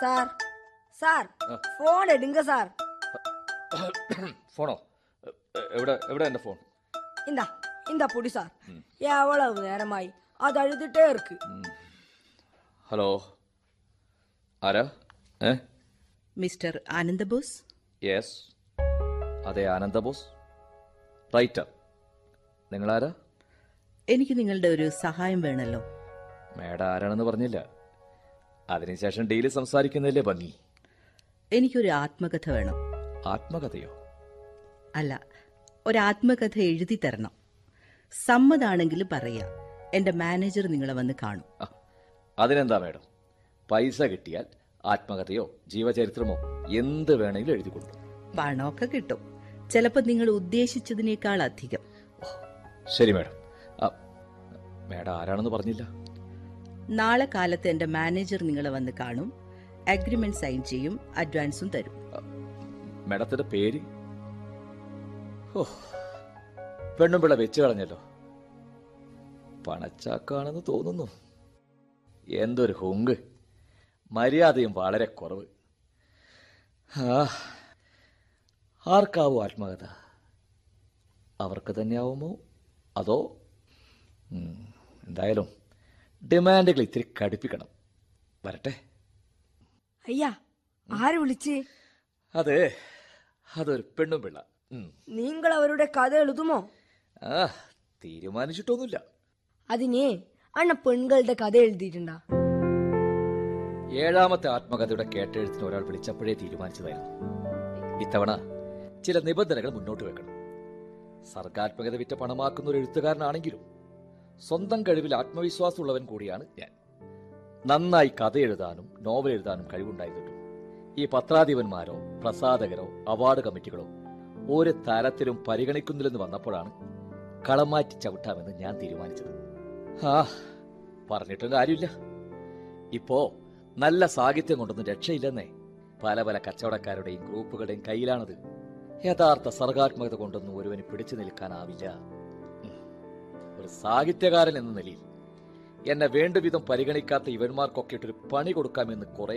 Sir sir ആ. Phone എടുങ്ക sir ഫോണോ എ- എ- എവിടെ എവിടെ എന്റെ ഫോൺ ഇന്താ ഇന്താ പൊടി സാർ എവളവ് നേരമായി അത് അഴുതിട്ടേ ഇருக்கு ഹലോ ആരാ ഏ മിസ്റ്റർ ആനന്ദബോസ് യെസ് അതെ ആനന്ദ ബോസ് റൈറ്റർ നിങ്ങളാരാ എനിക്ക് നിങ്ങളുടെ ഒരു സഹായം വേണമല്ലോ മേഡം ആരാണെന്ന് പറഞ്ഞില്ല അതിനുശേഷം ഡെയിലി സംസാരിക്കുന്നതിലെ ഭംഗി എനിക്കൊരു ആത്മകഥ വേണം ആത്മകഥയോ അല്ല ഒരു ആത്മകഥ എഴുതി തരണം സമ്മതാണെങ്കിൽ പറയാം എന്റെ മാനേജർ നിങ്ങളെ വന്ന് കാണും ആ, അതിനെന്താ മേഡം പൈസ കിട്ടിയാൽ ആത്മകഥയോ ജീവചരിത്രമോ എന്ത് വേണമെങ്കിലും എഴുതിക്കൊണ്ടു പണമൊക്കെ കിട്ടും ചിലപ്പോൾ നിങ്ങൾ ഉദ്ദേശിച്ചതിനേക്കാൾ അധികം ശരി മേഡം ആ, മേഡം ആരാണെന്ന് പറഞ്ഞില്ല നാളെ കാലത്ത് എന്റെ മാനേജർ നിങ്ങളെ വന്ന് കാണും അഗ്രിമെന്റ് സൈൻ ചെയ്യും അഡ്വാൻസും തരും മേഡത്തിന്റെ പേര് ഓ പെണ്ണുമ്പിള്ള വെച്ച് കളഞ്ഞല്ലോ പണച്ചാക്കാണെന്ന് തോന്നുന്നു എന്തൊരു ഹുങ്ക് മര്യാദയും വളരെ കുറവ് ആ ആർക്കാവോ ആത്മകഥ അവർക്ക് തന്നെയാവുമോ അതോ ഉം, എന്തായാലും ഡിമാൻഡുകൾ ഇത്തിരി കടുപ്പിക്കണം വരട്ടെ അയ്യാ ആര് വിളിച്ച് അതെ അതൊരു പെണ്ണും പിള്ള ഉം. നിങ്ങൾ അവരുടെ കഥ എഴുതുമോ ആ തീരുമാനിച്ചിട്ടൊന്നുമില്ല അതിനെ അണ്ണ പെൺകളുടെ കഥ എഴുതിയിട്ടുണ്ടാ ഏഴാമത്തെ ആത്മകഥയുടെ കേട്ടെഴുത്തിന് ഒരാൾ വിളിച്ചപ്പോഴേ തീരുമാനിച്ചതായിരുന്നു ഇത്തവണ ചില നിബന്ധനകൾ മുന്നോട്ട് വെക്കണം സർഗാത്മകത വിറ്റ പണമാക്കുന്ന ഒരു എഴുത്തുകാരനാണെങ്കിലും സ്വന്തം കഴിവിൽ ആത്മവിശ്വാസമുള്ളവൻ കൂടിയാണ് ഞാൻ നന്നായി കഥ എഴുതാനും നോവൽ എഴുതാനും കഴിവുണ്ടായിരുന്നിട്ടും ഈ പത്രാധിപന്മാരോ പ്രസാധകരോ അവാർഡ് കമ്മിറ്റികളോ ഒരു തരത്തിലും പരിഗണിക്കുന്നില്ലെന്ന് വന്നപ്പോഴാണ് കളം മാറ്റി ചവിട്ടാമെന്ന് ഞാൻ തീരുമാനിച്ചത് ആ പറഞ്ഞിട്ടും കാര്യമില്ല ഇപ്പോ നല്ല സാഹിത്യം കൊണ്ടൊന്നും രക്ഷയില്ലെന്നേ പല പല കച്ചവടക്കാരുടെയും ഗ്രൂപ്പുകളുടെയും കയ്യിലാണത് യഥാർത്ഥ സർഗാത്മകത കൊണ്ടൊന്നും ഒരുവന് പിടിച്ചു നിൽക്കാനാവില്ല ഉം. ഒരു സാഹിത്യകാരൻ എന്ന നിലയിൽ എന്നെ വേണ്ടുവിധം പരിഗണിക്കാത്ത ഇവന്മാർക്കൊക്കെ ഇട്ടൊരു പണി കൊടുക്കാമെന്ന് കുറെ